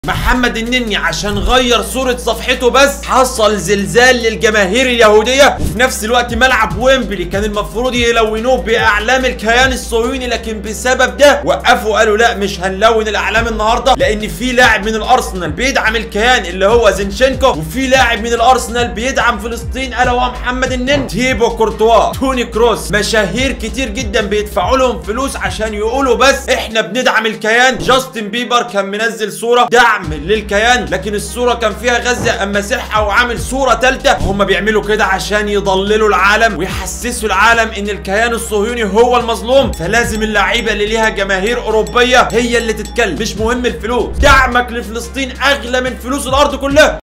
محمد النني عشان غير صورة صفحته بس حصل زلزال للجماهير اليهودية وفي نفس الوقت ملعب ويمبلي كان المفروض يلونوه بأعلام الكيان الصهيوني لكن بسبب ده وقفوا قالوا لا مش هنلون الأعلام النهاردة لأن في لاعب من الأرسنال بيدعم الكيان اللي هو زينشينكو وفي لاعب من الأرسنال بيدعم فلسطين ألا وهو محمد النني تيبو كورتوا توني كروس مشاهير كتير جدا بيدفعوا لهم فلوس عشان يقولوا بس احنا بندعم الكيان جاستن بيبر كان منزل صورة دعم للكيان لكن الصورة كان فيها غزة اما مسحها وعامل صورة تالتة هم بيعملوا كده عشان يضللوا العالم ويحسسوا العالم ان الكيان الصهيوني هو المظلوم فلازم اللعيبة اللي ليها جماهير اوروبية هي اللي تتكلم مش مهم الفلوس دعمك لفلسطين اغلى من فلوس الارض كلها